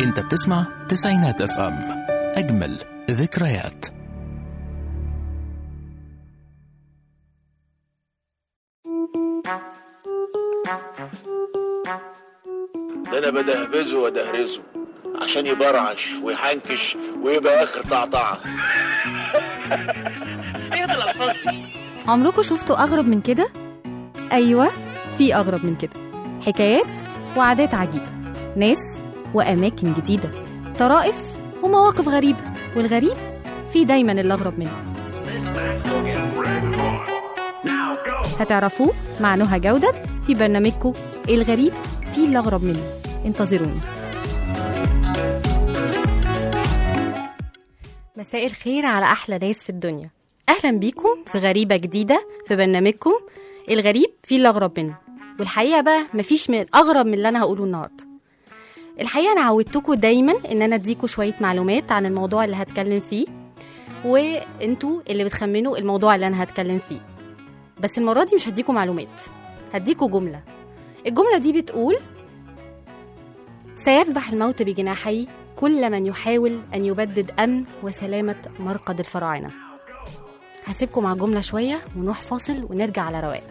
انت بتسمع تسعينات اف ام اجمل ذكريات ده انا بدهبزه وادهرزه عشان يبرعش ويحنكش ويبقى اخر طعطعه ايه ده الالفاظ دي عمركم شفتوا أغرب من كده؟ أيوة في أغرب من كده حكايات وعادات عجيبة ناس وأماكن جديدة طرائف ومواقف غريبة والغريب في دايما اللي أغرب منه هتعرفوه مع نهى جودة في برنامجكم الغريب في اللي أغرب منه انتظروني مساء الخير على أحلى ناس في الدنيا أهلا بيكم في غريبة جديدة في برنامجكم الغريب في اللي أغرب منه والحقيقة بقى مفيش من أغرب من اللي أنا هقوله النهاردة الحقيقة أنا عودتكم دايما إن أنا أديكم شوية معلومات عن الموضوع اللي هتكلم فيه وانتوا اللي بتخمنوا الموضوع اللي أنا هتكلم فيه بس المرة دي مش هديكم معلومات هديكم جملة الجملة دي بتقول سيذبح الموت بجناحيه كل من يحاول أن يبدد أمن وسلامة مرقد الفراعنة هسيبكم مع الجملة شوية ونروح فاصل ونرجع على رواق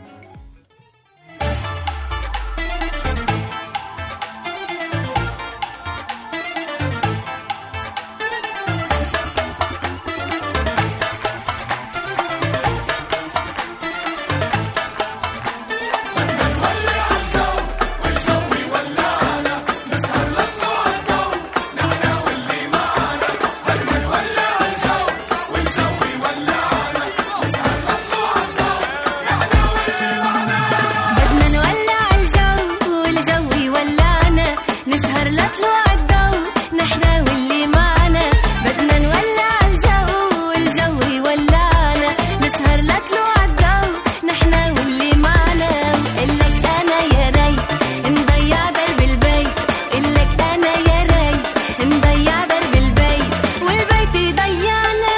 بدنا نولع الجو والجو يولعنا نسهر لطلوع الضو نحنا واللي معنا بدنا نولع الجو والجو يولعنا نسهر لطلوع الضو نحنا واللي معنا إلك أنا يا ريت نضيع درب البيت إلك أنا يا ريت نضيع درب البيت والبيت يضيعنا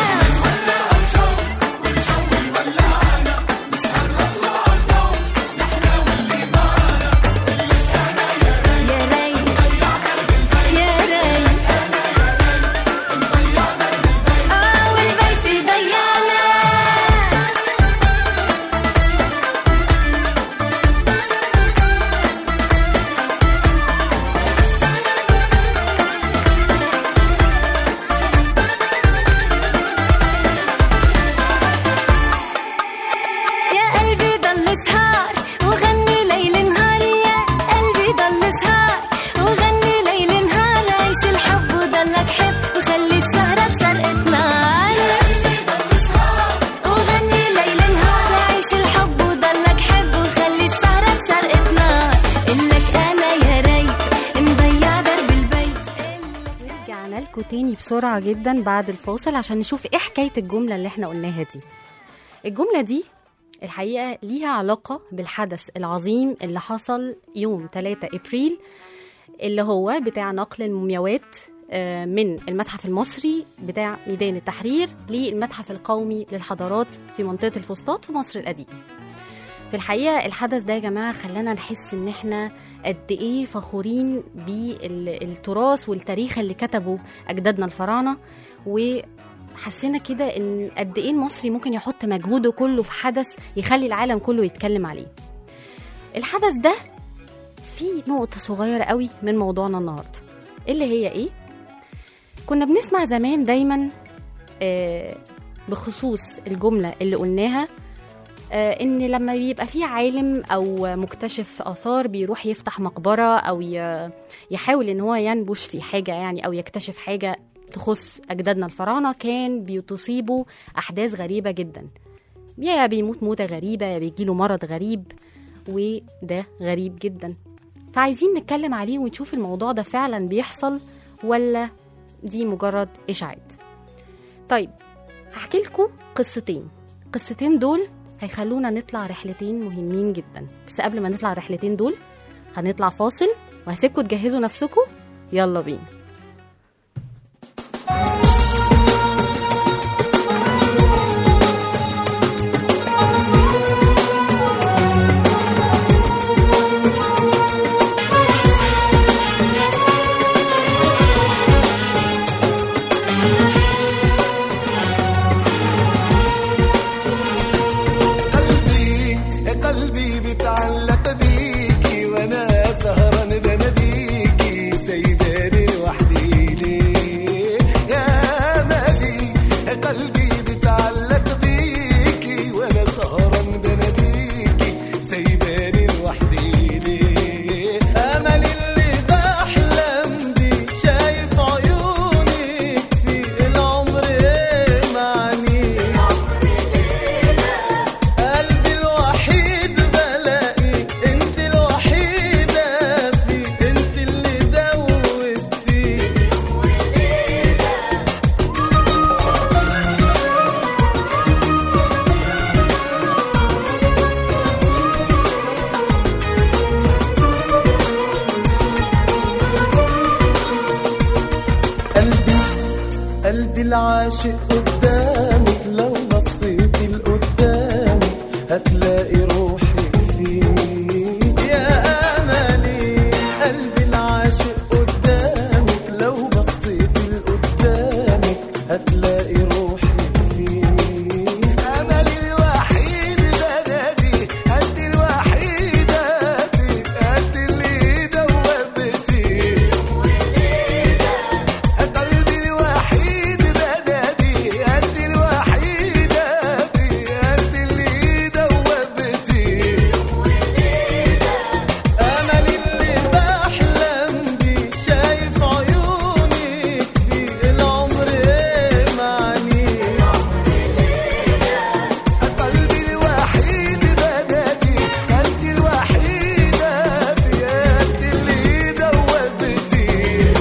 يا ريت يا ريت اه والبيت ضيعنا يا قلبي ضل سهار وغني ليل نهار يا قلبي ضل سهار وغني ليل نهار عيش الحب وضلك حب وخلي السهرة تشرقت نار وغني ليل نهار عيش الحب وضلك حب وخلي السهرة تشرقت نار إلك أنا يا ريت نضيع درب البيت إلك رجعنا لكم تاني بسرعة جدا بعد الفاصل عشان نشوف ايه حكاية الجملة اللي احنا قلناها دي الجملة دي الحقيقة ليها علاقة بالحدث العظيم اللي حصل يوم 3 إبريل اللي هو بتاع نقل المومياوات آه، من المتحف المصري بتاع ميدان التحرير للمتحف القومي للحضارات في منطقة الفسطاط في مصر القديمة في الحقيقة الحدث ده يا جماعة خلانا نحس إن إحنا قد إيه فخورين بالتراث والتاريخ اللي كتبه أجدادنا الفراعنة وحسينا كده إن قد إيه المصري ممكن يحط مجهوده كله في حدث يخلي العالم كله يتكلم عليه الحدث ده فيه نقطة صغيرة قوي من موضوعنا النهاردة اللي هي إيه؟ كنا بنسمع زمان دايما آه، بخصوص الجملة اللي قلناها آه، ان لما بيبقى في عالم او مكتشف اثار بيروح يفتح مقبره او ي- يحاول ان هو ينبش في حاجه يعني او يكتشف حاجه تخص اجدادنا الفراعنه كان بتصيبه احداث غريبه جدا يا بيموت موته غريبه يا بيجيله مرض غريب وده غريب جدا فعايزين نتكلم عليه ونشوف الموضوع ده فعلا بيحصل ولا دي مجرد اشاعات طيب هحكي لكم قصتين قصتين دول هيخلونا نطلع رحلتين مهمين جدا بس قبل ما نطلع الرحلتين دول هنطلع فاصل وهسيبكم تجهزوا نفسكم يلا بينا العاشق قدامك لو بصيتي لقدامك هتلاقي روحي فيك يا املي قلبي العاشق قدامك لو بصيتي لقدامك هتلاقي روحي فيك املي الوحيد بلدي قد الوحيده دي قد اللي دوبتي قلبي الوحيد بلدي قد الوحيدة دي قد اللي دوبتي أمل اللي بحلم بيه شايف عيونك في العمر إيه معنيه قلبي الوحيد بلدي قد الوحيدة دي قد اللي دوبتي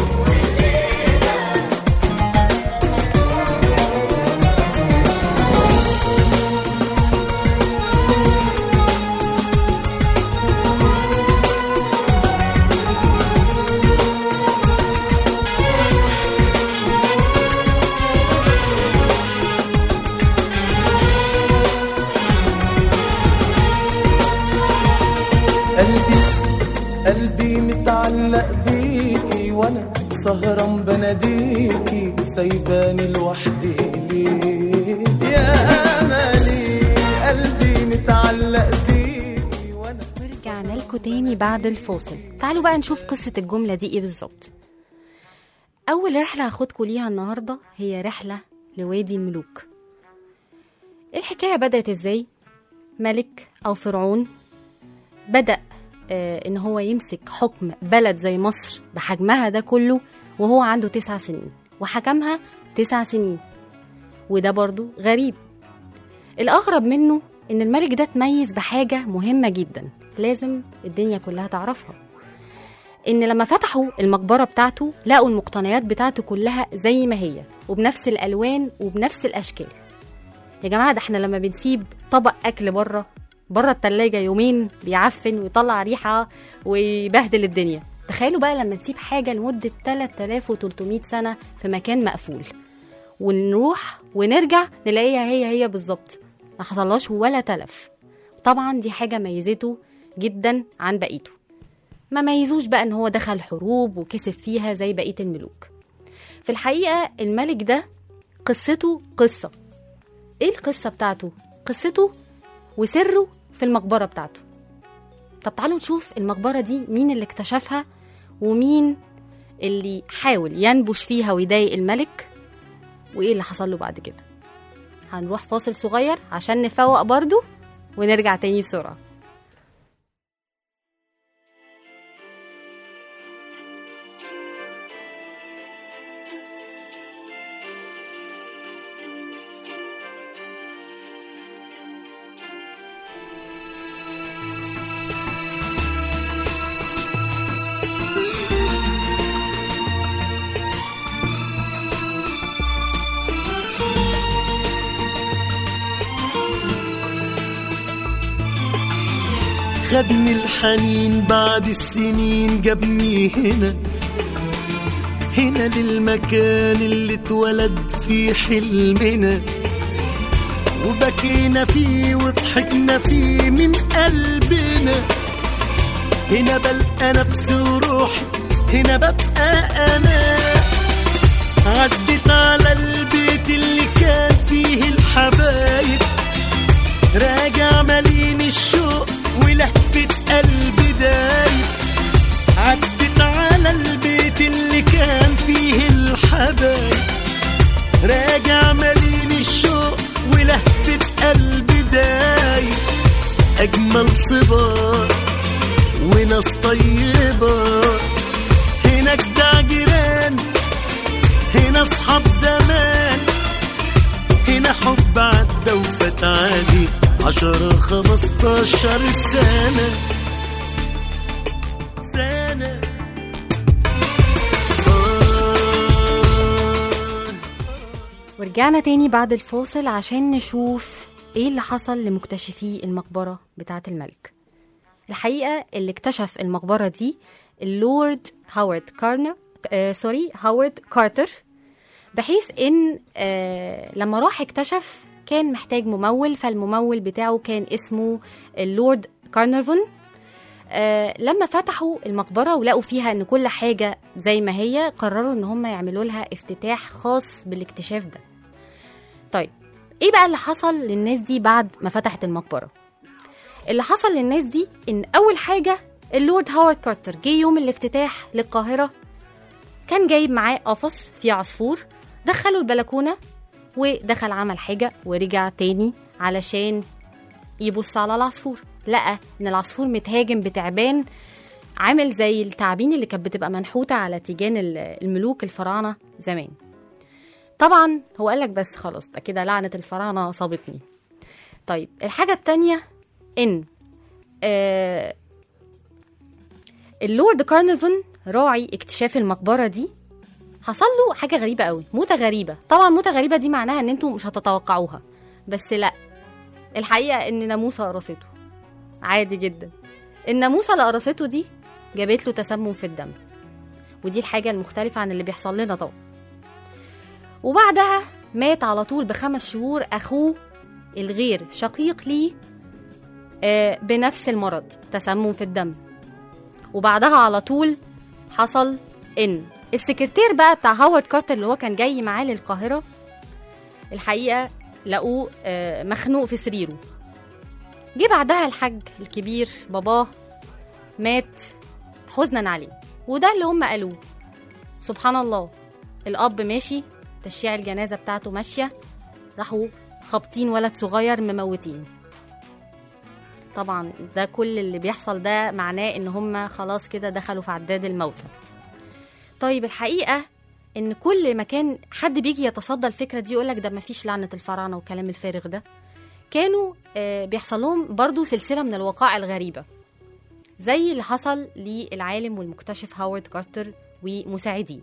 قلبي قلبي متعلق بيكي وانا سهران بناديكي سايباني لوحدي ليه يا املي قلبي متعلق بيكي وانا ورجعنا لكم تاني بعد الفاصل تعالوا بقى نشوف قصة الجملة دي ايه بالظبط أول رحلة هاخدكم ليها النهاردة هي رحلة لوادي الملوك الحكاية بدأت ازاي؟ ملك أو فرعون بدأ آه إن هو يمسك حكم بلد زي مصر بحجمها ده كله وهو عنده تسع سنين وحكمها تسع سنين وده برضو غريب الأغرب منه إن الملك ده اتميز بحاجة مهمة جدا لازم الدنيا كلها تعرفها إن لما فتحوا المقبرة بتاعته لقوا المقتنيات بتاعته كلها زي ما هي وبنفس الألوان وبنفس الأشكال يا جماعة ده احنا لما بنسيب طبق أكل بره بره التلاجة يومين بيعفن ويطلع ريحة ويبهدل الدنيا تخيلوا بقى لما تسيب حاجة لمدة 3300 سنة في مكان مقفول ونروح ونرجع نلاقيها هي هي بالظبط ما حصلهاش ولا تلف طبعا دي حاجة ميزته جدا عن بقيته ما ميزوش بقى ان هو دخل حروب وكسب فيها زي بقية الملوك في الحقيقة الملك ده قصته قصة ايه القصة بتاعته؟ قصته وسره في المقبرة بتاعته طب تعالوا نشوف المقبرة دي مين اللي اكتشفها ومين اللي حاول ينبش فيها ويضايق الملك وايه اللي حصل له بعد كده هنروح فاصل صغير عشان نفوق برضو ونرجع تاني بسرعة خدني الحنين بعد السنين جابني هنا هنا للمكان اللي اتولد فيه حلمنا وبكينا فيه وضحكنا فيه من قلبنا هنا بلقى نفسي وروحي هنا ببقى انا عدت على البيت اللي كان فيه الحبايب راجع مليان الشوق ولهفة قلبي دايب عدت على البيت اللي كان فيه الحبايب راجع مليان الشوق ولهفة قلبي دايب أجمل صبار وناس طيبة هنا جدع جيران هنا أصحاب زمان هنا حب عدى وفات عادي عشرة خمستاشر سنة سنة آه ورجعنا تاني بعد الفاصل عشان نشوف ايه اللي حصل لمكتشفي المقبرة بتاعة الملك الحقيقة اللي اكتشف المقبرة دي اللورد هاورد كارنر آه سوري هاورد كارتر بحيث ان آه لما راح اكتشف كان محتاج ممول فالممول بتاعه كان اسمه اللورد كارنرفون آه لما فتحوا المقبرة ولقوا فيها ان كل حاجة زي ما هي قرروا ان هم يعملوا لها افتتاح خاص بالاكتشاف ده طيب ايه بقى اللي حصل للناس دي بعد ما فتحت المقبرة اللي حصل للناس دي ان اول حاجة اللورد هاورد كارتر جه يوم الافتتاح للقاهرة كان جايب معاه قفص فيه عصفور دخله البلكونة ودخل عمل حاجة ورجع تاني علشان يبص على العصفور لقى ان العصفور متهاجم بتعبان عامل زي التعابين اللي كانت بتبقى منحوتة على تيجان ال- الملوك الفراعنة زمان طبعا هو قالك بس خلاص ده كده لعنة الفراعنة صابتني طيب الحاجة التانية ان آه اللورد كارنفون راعي اكتشاف المقبرة دي حصل له حاجة غريبة قوي موتة غريبة طبعا موتة غريبة دي معناها ان انتوا مش هتتوقعوها بس لا الحقيقة ان ناموسة قرصته عادي جدا الناموسة اللي قرصته دي جابت له تسمم في الدم ودي الحاجة المختلفة عن اللي بيحصل لنا طبعا وبعدها مات على طول بخمس شهور أخوه الغير شقيق ليه آه، بنفس المرض تسمم في الدم وبعدها على طول حصل ان السكرتير بقى بتاع هاورد كارتر اللي هو كان جاي معاه للقاهرة الحقيقة لقوه آه، مخنوق في سريره جه بعدها الحاج الكبير باباه مات حزنا عليه وده اللي هم قالوه سبحان الله الأب ماشي تشييع الجنازة بتاعته ماشية راحوا خابطين ولد صغير مموتين طبعا ده كل اللي بيحصل ده معناه ان هم خلاص كده دخلوا في عداد الموتى طيب الحقيقة ان كل ما كان حد بيجي يتصدى الفكرة دي يقولك ده مفيش لعنة الفراعنة والكلام الفارغ ده كانوا آه، بيحصل لهم برضو سلسلة من الوقائع الغريبة زي اللي حصل للعالم والمكتشف هاورد كارتر ومساعديه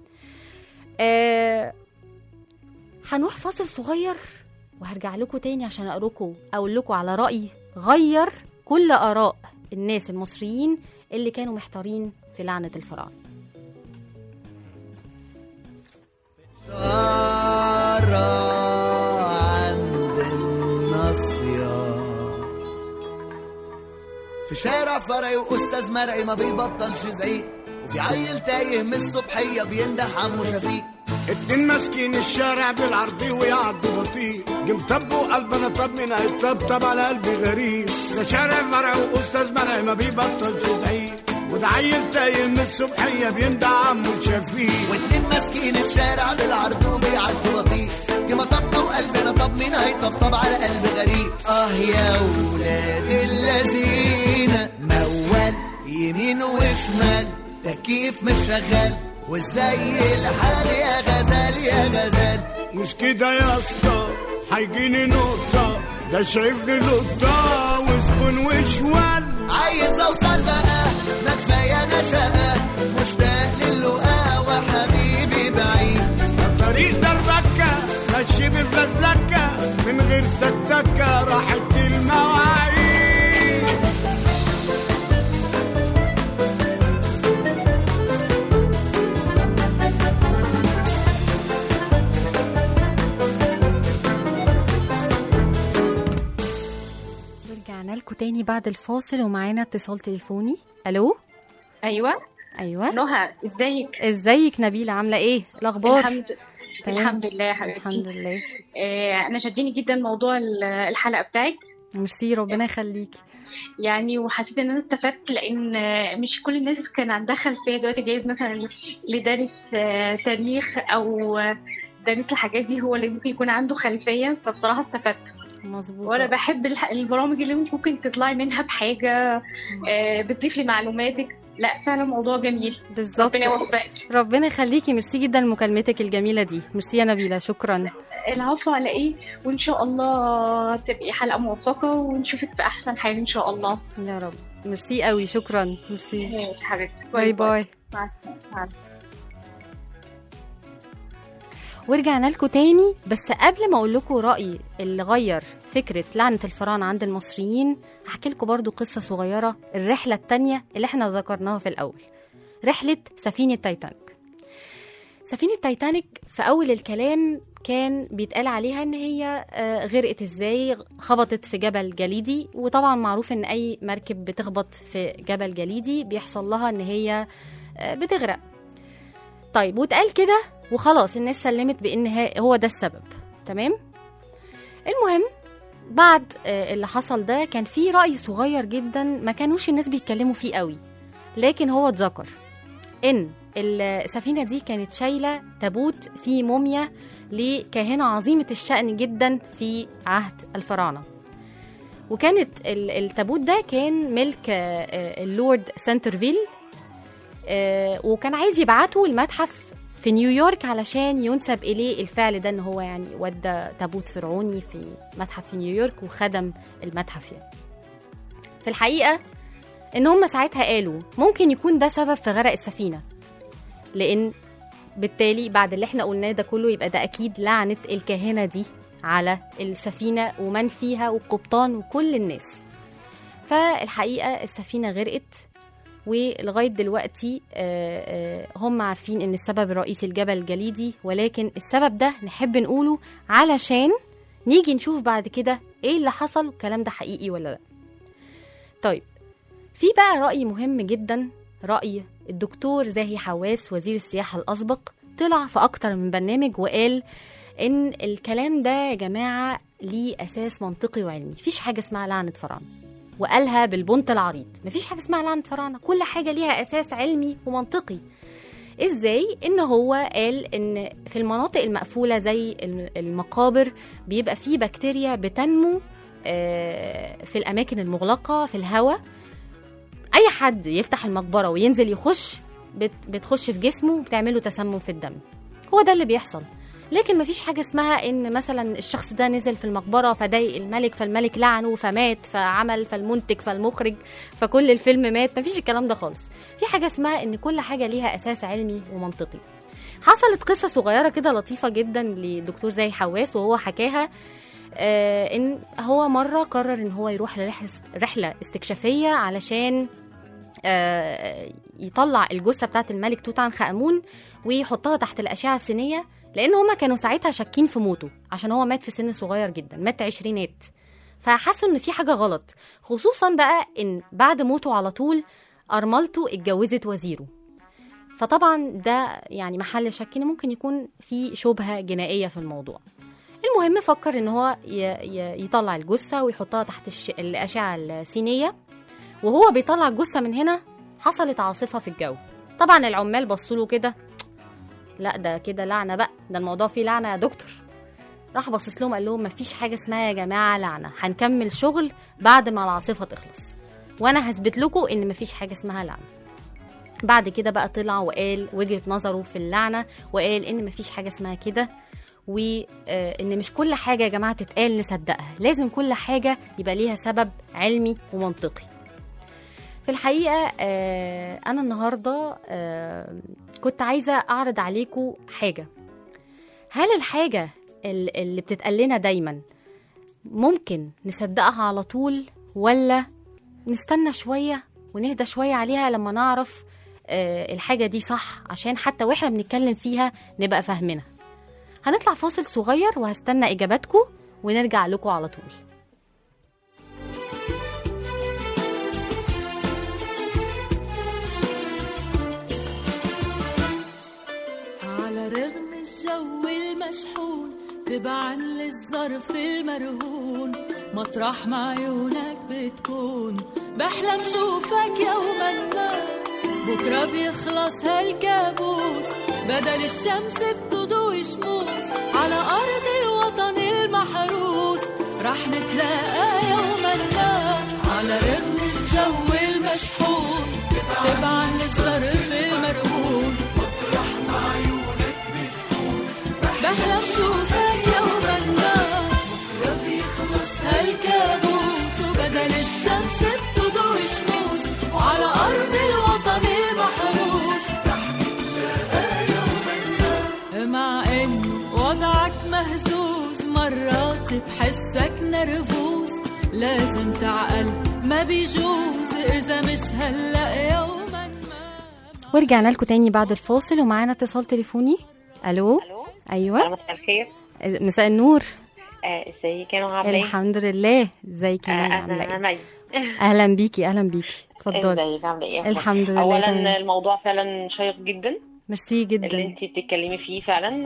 آه، هنروح فاصل صغير وهرجع لكم تاني عشان اقولكم اقول لكم على رأي غير كل آراء الناس المصريين اللي كانوا محتارين في لعنة الفراعنة شارع عند الناصية في شارع فرعي وأستاذ مرعي ما بيبطلش زعيق وفي عيل تايه من الصبحية بينده عمو شفيق اتنين ماسكين الشارع بالعرضي ويعدوا بطيء جم طبوا قلبنا طب من هيطبطب على قلبي غريب ده شارع فرع واستاذ مرعي ما بيبطلش زعيق وده عيل تايه من الصبحيه بيندع عمو شفيق واتنين ماسكين الشارع بالعرض وبيعدوا بطيء كما طبطوا قلبنا طب مين هيطبطب على قلب غريب اه يا ولاد اللذين موال يمين وشمال تكييف مش شغال وازاي الحال يا غزال يا غزال مش كده يا اسطى هيجيني نقطه ده شايفني لقطه وزبون وشوال عايز اوصل بقى ما كفايه انا شقه مشتاق للقاء وحبيبي بعيد طريق دربكة ماشي بالفزلكة من غير تكتكة راحت المواعيد ورجعنا لكم تاني بعد الفاصل ومعانا اتصال تليفوني الو ايوه ايوه نهى ازيك ازيك نبيلة عاملة ايه الاخبار الحمد تمام. الحمد لله يا حبيبتي الحمد لله آه انا شدني جدا موضوع ال- الحلقه بتاعك ميرسي ربنا يخليكي يعني وحسيت ان انا استفدت لان آه، مش كل الناس كان عندها خلفيه دلوقتي جايز مثلا اللي دارس آه، تاريخ او آه، دارس الحاجات دي هو اللي ممكن يكون عنده خلفيه فبصراحه استفدت مظبوط وانا بحب الح- البرامج اللي انت ممكن تطلعي منها بحاجه آه، بتضيف لي معلوماتك لا فعلا موضوع جميل بالظبط ربنا يوفقك ربنا يخليكي ميرسي جدا لمكالمتك الجميلة دي ميرسي يا نبيلة شكرا العفو على ايه وان شاء الله تبقي حلقه موفقه ونشوفك في احسن حال ان شاء الله يا رب ميرسي قوي شكرا ميرسي ماشي حبيبتي باي باي مع السلامه مع السلامه ورجعنا لكم تاني بس قبل ما اقول لكم رايي اللي غير فكره لعنه الفراعنه عند المصريين هحكي لكم برضو قصه صغيره الرحله التانية اللي احنا ذكرناها في الاول رحله سفينه تايتانيك سفينة تايتانيك في أول الكلام كان بيتقال عليها إن هي آه، غرقت إزاي خبطت في جبل جليدي وطبعا معروف إن أي مركب بتخبط في جبل جليدي بيحصل لها إن هي آه، بتغرق طيب واتقال كده وخلاص الناس سلمت بإن ها- هو ده السبب تمام المهم بعد آه، اللي حصل ده كان في رأي صغير جدا ما كانوش الناس بيتكلموا فيه قوي لكن هو اتذكر ان السفينة دي كانت شايلة تابوت فيه موميا لكاهنة عظيمة الشأن جدا في عهد الفراعنة وكانت ال- التابوت ده كان ملك آه، آه، اللورد سنترفيل آه، وكان عايز يبعته المتحف في نيويورك علشان ينسب إليه الفعل ده إن هو يعني ودى تابوت فرعوني في متحف في نيويورك وخدم المتحف يعني في الحقيقة إن هم ساعتها قالوا ممكن يكون ده سبب في غرق السفينة لأن بالتالي بعد اللي احنا قلناه ده كله يبقى ده أكيد لعنة الكاهنة دي على السفينة ومن فيها والقبطان وكل الناس فالحقيقة السفينة غرقت ولغاية دلوقتي آه، آه، هم عارفين ان السبب الرئيسي الجبل الجليدي ولكن السبب ده نحب نقوله علشان نيجي نشوف بعد كده ايه اللي حصل والكلام ده حقيقي ولا لا طيب في بقى رأي مهم جدا رأي الدكتور زاهي حواس وزير السياحة الأسبق طلع في أكتر من برنامج وقال إن الكلام ده يا جماعة ليه أساس منطقي وعلمي مفيش حاجة اسمها لعنة فراعنة وقالها بالبنط العريض مفيش حاجة اسمها لعنة فراعنة كل حاجة ليها أساس علمي ومنطقي ازاي ان هو قال ان في المناطق المقفوله زي الم- المقابر بيبقى فيه بكتيريا بتنمو آه، في الاماكن المغلقه في الهواء اي حد يفتح المقبره وينزل يخش بت- بتخش في جسمه وبتعمله تسمم في الدم هو ده اللي بيحصل لكن مفيش حاجة اسمها ان مثلا الشخص ده نزل في المقبرة فضايق الملك فالملك لعنه فمات فعمل فالمنتج فالمخرج فكل الفيلم مات مفيش الكلام ده خالص في حاجة اسمها ان كل حاجة ليها اساس علمي ومنطقي حصلت قصة صغيرة كده لطيفة جدا لدكتور زي حواس وهو حكاها آه ان هو مرة قرر ان هو يروح لرحلة رحلة استكشافية علشان آه، يطلع الجثه بتاعت الملك توت عنخ امون ويحطها تحت الاشعه السينيه لان هما كانوا ساعتها شاكين في موته عشان هو مات في سن صغير جدا مات عشرينات فحسوا ان في حاجه غلط خصوصا بقى ان بعد موته على طول ارملته اتجوزت وزيره فطبعا ده يعني محل شك ان ممكن يكون في شبهه جنائيه في الموضوع المهم فكر ان هو ي- ي- يطلع الجثه ويحطها تحت الش... الاشعه السينيه وهو بيطلع الجثه من هنا حصلت عاصفه في الجو طبعا العمال بصوا له كده لا ده كده لعنه بقى ده الموضوع فيه لعنه يا دكتور راح باصص لهم قال لهم مفيش حاجه اسمها يا جماعه لعنه هنكمل شغل بعد ما العاصفه تخلص وانا هثبت لكم ان مفيش حاجه اسمها لعنه بعد كده بقى طلع وقال وجهه نظره في اللعنه وقال ان مفيش حاجه اسمها كده وان مش كل حاجه يا جماعه تتقال نصدقها لازم كل حاجه يبقى ليها سبب علمي ومنطقي في الحقيقه آه، انا النهارده آه، كنت عايزه اعرض عليكم حاجه هل الحاجه ال- اللي بتتقال لنا دايما ممكن نصدقها على طول ولا نستنى شويه ونهدى شويه عليها لما نعرف آه، الحاجه دي صح عشان حتى واحنا بنتكلم فيها نبقى فاهمينها هنطلع فاصل صغير وهستنى اجاباتكم ونرجع لكم على طول على رغم الجو المشحون تبعا للظرف المرهون مطرح ما عيونك بتكون بحلم شوفك يوما ما بكرة بيخلص هالكابوس بدل الشمس بتضوي شموس على أرض الوطن المحروس رح نتلاقى يوما ما على رغم الجو المشحون تبعا للظرف المرهون بحلم شوفك يوما ما بكرة بيخلص هالكابوس وبدل الشمس بتضوي شموس على أرض الوطن المحروس مع إن وضعك مهزوز مرات بحسك نرفوز لازم تعقل ما بيجوز إذا مش هلأ يوما ما ورجعنا لكم تاني بعد الفاصل ومعانا اتصال تليفوني الو الو ايوه مساء الخير مساء النور آه، ازيك انا عامله ايه؟ الحمد لله ازيك يا آه، مي عامله انا ايه مي اهلا بيكي اهلا بيكي اتفضلي ازيك عامله ايه؟ الحمد لله اولا تمام. الموضوع فعلا شيق جدا ميرسي اللي جدا انت بتتكلمي فيه فعلا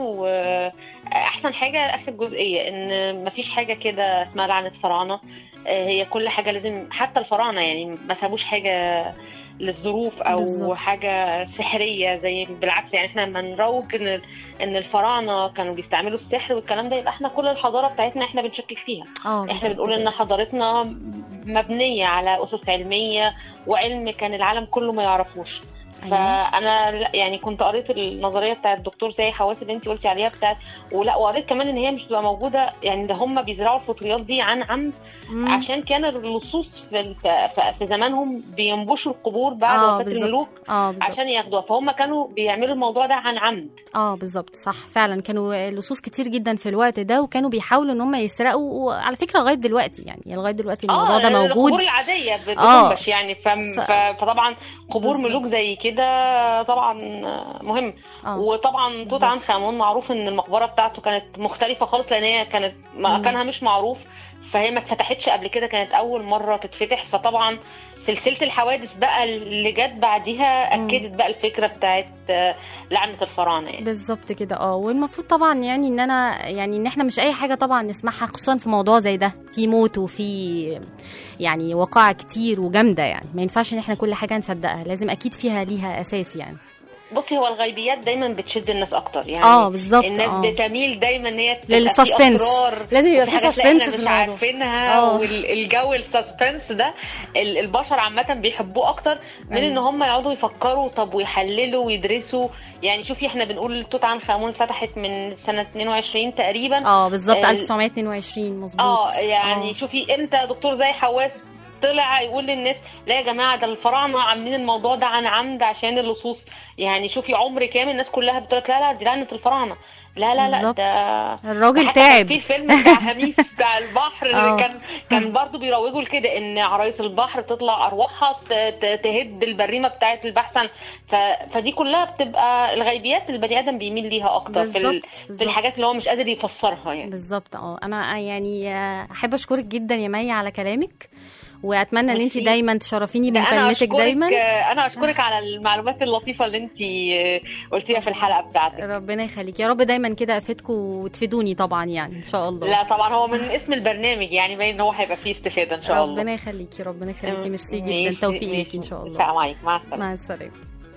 واحسن حاجه اخر جزئيه ان مفيش حاجه كده اسمها لعنه فراعنه آه، هي كل حاجه لازم حتى الفراعنه يعني ما سابوش حاجه للظروف او بالظبط. حاجه سحريه زي بالعكس يعني احنا لما نروج ان ان الفراعنه كانوا بيستعملوا السحر والكلام ده يبقى احنا كل الحضاره بتاعتنا احنا بنشكك فيها اه احنا بالظبط بنقول كده. ان حضارتنا مبنيه على اسس علميه وعلم كان العالم كله ما يعرفوش أيوة. فانا لا- يعني كنت قريت النظريه بتاعت الدكتور زي حواس اللي انت قلتي عليها بتاعت ولا وقريت كمان ان هي مش بتبقى موجوده يعني ده هم بيزرعوا الفطريات دي عن عمد مم. عشان كان اللصوص في ال- في- في- في زمانهم بينبشوا القبور بعد اه وفاه بالظبط الملوك اه بالظبط عشان ياخدوها فهم كانوا بيعملوا الموضوع ده عن عمد اه بالظبط صح فعلا كانوا لصوص كتير جدا في الوقت ده وكانوا بيحاولوا ان هم يسرقوا وعلى فكره لغايه دلوقتي يعني لغايه دلوقتي الموضوع ده موجود القبور العاديه ب- آه. بتنبش يعني فم- ف- ف- فطبعا قبور بالظبط. ملوك زي كده طبعا مهم اه وطبعا توت بالظبط. عنخ امون معروف ان المقبره بتاعته كانت مختلفه خالص لان هي كانت مكانها مش معروف فهي ما اتفتحتش قبل كده كانت اول مره تتفتح فطبعا سلسله الحوادث بقى اللي جت بعديها مم. اكدت بقى الفكره بتاعت آه، لعنه الفراعنه يعني بالظبط كده اه والمفروض طبعا يعني ان انا يعني ان احنا مش اي حاجه طبعا نسمعها خصوصا في موضوع زي ده في موت وفي يعني وقائع كتير وجامده يعني ما ينفعش ان احنا كل حاجه نصدقها لازم اكيد فيها ليها اساس يعني بصي هو الغيبيات دايما بتشد الناس اكتر يعني اه بالظبط الناس اه بتميل دايما ان هي تبقى في للسسبنس. اسرار لازم يبقى وفي في حاجات لا احنا سسبنس في مش الموضوع. عارفينها اه. والجو السسبنس ده ال- البشر عامه بيحبوه اكتر من أيوة. ان هم يقعدوا يفكروا طب ويحللوا ويدرسوا يعني شوفي احنا بنقول توت عنخ امون فتحت من سنه 22 تقريبا اه بالظبط ال- 1922 مظبوط اه يعني آه. شوفي امتى دكتور زي حواس طلع يقول للناس لا يا جماعه ده الفراعنه عاملين الموضوع ده عن عمد عشان اللصوص يعني شوفي عمر كامل الناس كلها بتقول لك لا لا دي لعنه الفراعنه لا لا لا بالظبط. ده الراجل حتى كان تعب في الفيلم بتاع هميس بتاع البحر آه. اللي كان كان برضو بيروجوا لكده ان عرايس البحر بتطلع ارواحها ت- ت- تهد البريمه بتاعه البحث عن ف... فدي كلها بتبقى الغيبيات البني ادم بيميل ليها اكتر في, ال... بالظبط، في بالظبط. الحاجات اللي هو مش قادر يفسرها يعني بالظبط اه انا يعني آه، احب اشكرك جدا يا مي على كلامك واتمنى ان انت ميرسي. دايما تشرفيني ده انا بمكالمتك اشكرك دايما انا اشكرك على المعلومات اللطيفه اللي انت قلتيها في الحلقه بتاعتك ربنا يخليك يا رب دايما كده افيدكم وتفيدوني طبعا يعني ان شاء الله لا طبعا هو من اسم البرنامج يعني باين ان هو هيبقى فيه استفاده ان شاء الله ربنا يخليكي ربنا يخليكي ميرسي جدا ماشي، توفيق ليكي ماشي. ان شاء الله السلام عليكم مع السلامه مع السلامه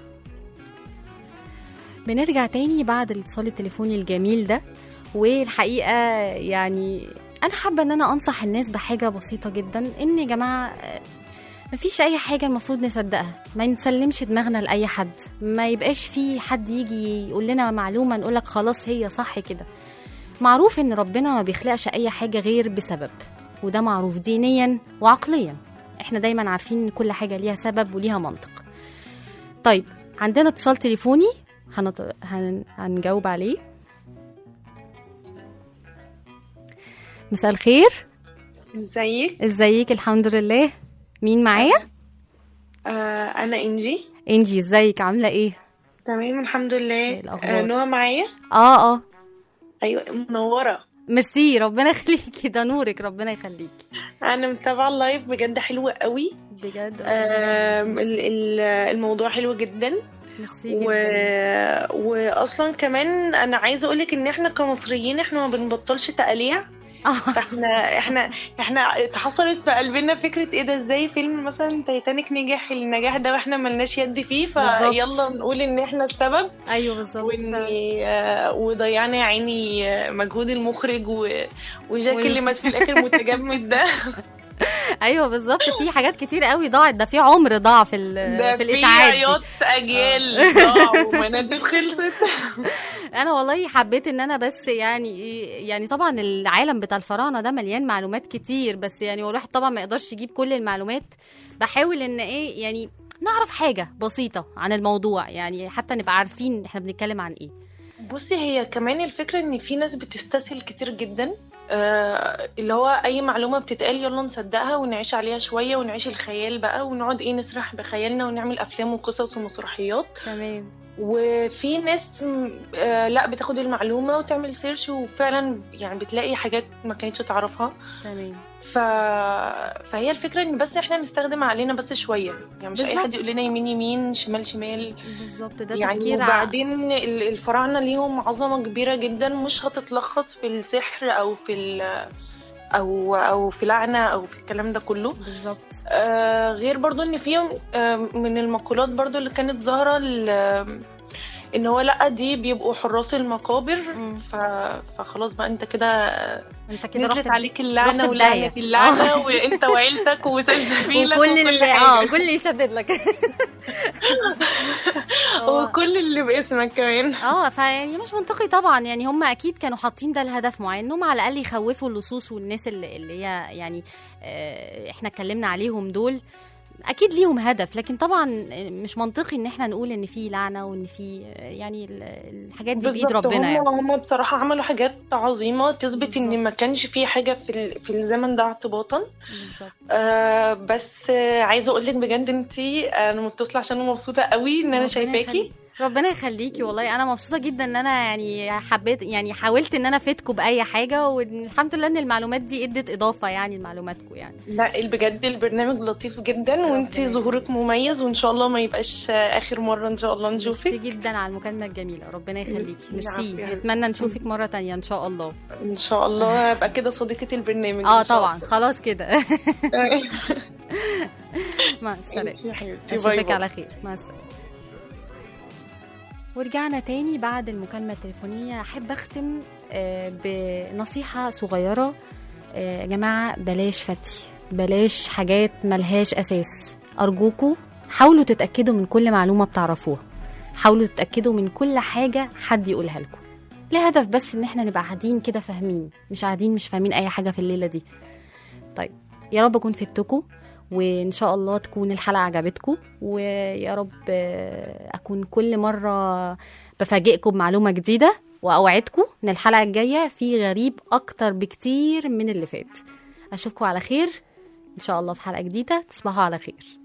بنرجع تاني بعد الاتصال التليفوني الجميل ده والحقيقه يعني انا حابه ان انا انصح الناس بحاجه بسيطه جدا ان يا جماعه آه، مفيش اي حاجه المفروض نصدقها ما نسلمش دماغنا لاي حد ما يبقاش في حد يجي يقول لنا معلومه نقول لك خلاص هي صح كده معروف ان ربنا ما بيخلقش اي حاجه غير بسبب وده معروف دينيا وعقليا احنا دايما عارفين ان كل حاجه ليها سبب وليها منطق طيب عندنا اتصال تليفوني هنط... هن... هنجاوب عليه مساء الخير ازيك ازيك الحمد لله مين معايا آه انا انجي انجي ازيك عامله ايه تمام الحمد لله الأخبار؟ آه نوع معايا اه اه ايوه منوره ميرسي ربنا يخليكي ده نورك ربنا يخليكي انا متابعه اللايف بجد حلو قوي بجد آه ال- ال- الموضوع حلو جدا ميرسي و... جدا واصلا كمان انا عايزه اقولك ان احنا كمصريين احنا ما بنبطلش تقاليع اه فاحنا احنا احنا اتحصلت في قلبنا فكره ايه ده ازاي فيلم مثلا تايتانيك نجح النجاح ده واحنا ملناش يد فيه بالظبط. فيلا نقول ان احنا السبب ايوه بالظبط وان فعلا. آه، وضيعنا يا عيني آه، مجهود المخرج و... وجاك وال- اللي مات في الاخر متجمد ده ايوه بالظبط في حاجات كتير قوي ضاعت ده في عمر ضاع في ال- ده في في الاشاعات دي. عياط اجيال ضاعوا ومناديل خلصت انا والله حبيت ان انا بس يعني إيه- يعني طبعا العالم بتاع الفراعنه ده مليان معلومات كتير بس يعني هو الواحد طبعا ما يقدرش يجيب كل المعلومات بحاول ان ايه يعني نعرف حاجه بسيطه عن الموضوع يعني حتى نبقى عارفين احنا بنتكلم عن ايه بصي هي كمان الفكرة ان في ناس بتستسهل كتير جدا آه اللي هو اي معلومه بتتقال يلا نصدقها ونعيش عليها شويه ونعيش الخيال بقى ونقعد ايه نسرح بخيالنا ونعمل افلام وقصص ومسرحيات تمام وفي ناس م- آه لا بتاخد المعلومه وتعمل سيرش وفعلا يعني بتلاقي حاجات ما كانتش تعرفها تمام ف... فهي الفكره ان بس احنا نستخدم عقلنا بس شويه يعني مش اي بالظبط. حد يقول لنا يمين يمين شمال شمال بالظبط ده يعني تفكير ع- وبعدين ال- الفراعنه ليهم عظمه كبيره جدا مش هتتلخص في السحر او في ال... او او في لعنه او في الكلام ده كله بالظبط آه غير برضو ان في آه من المقولات برضو اللي كانت ظاهره ال- ان هو لا دي بيبقوا حراس المقابر ف... فخلاص بقى انت كده انت كده نزلت رحت عليك رحت اللعنه في ولعنه داهية. اللعنه آه. وانت وعيلتك وسلسبيلك وكل وكل اللي حاجة. اه كل اللي يتشدد لك هو- وكل اللي باسمك كمان اه فيعني مش منطقي طبعا يعني هم اكيد كانوا حاطين ده لهدف معين انهم على الاقل يخوفوا اللصوص والناس اللي, اللي هي يعني آه، احنا اتكلمنا عليهم دول اكيد ليهم هدف لكن طبعا مش منطقي ان احنا نقول ان في لعنه وان في آه، يعني ال- الحاجات دي بايد بالظبط، ربنا هم يعني هم بصراحه عملوا حاجات عظيمه تثبت ان ما كانش في حاجه في ال- في الزمن ده اعتباطا بالظبط آه بس آه عايزه اقول لك بجد انتي انا متصله عشان مبسوطه قوي ان انا ربنا شايفاكي يخليك. ربنا يخليكي والله انا مبسوطه جدا ان انا يعني حبيت يعني حاولت ان انا افيدكم باي حاجه والحمد لله ان المعلومات دي ادت اضافه يعني لمعلوماتكم يعني لا بجد البرنامج لطيف جدا وانتي ظهورك مميز وان شاء الله ما يبقاش آه، اخر مره ان شاء الله ميرسي نشوفك جدا على المكالمه الجميله ربنا يخليكي ميرسي العفو يا حبيبتي. نتمنى نشوفك مره تانية ان شاء الله ان شاء الله ابقى كده صديقه البرنامج اه إن شاء طبعا خلاص كده مع السلامه يا حبيبتي باي اشوفك باي على خير مع السلامه ورجعنا تاني بعد المكالمة التليفونية أحب أختم آه، بنصيحة صغيرة آه، يا جماعة بلاش فتي بلاش حاجات ملهاش أساس أرجوكوا حاولوا تتأكدوا من كل معلومة بتعرفوها حاولوا تتأكدوا من كل حاجة حد يقولها لكم لهدف بس إن احنا نبقى قاعدين كده فاهمين مش قاعدين مش فاهمين أي حاجة في الليلة دي طيب يا رب أكون فدتكم وإن شاء الله تكون الحلقة عجبتكم ويا رب آه، أكون كل مرة بفاجئكم بمعلومة جديدة وأوعدكم إن الحلقة الجاية في غريب أكتر بكتير من اللي فات أشوفكم على خير إن شاء الله في حلقة جديدة تصبحوا على خير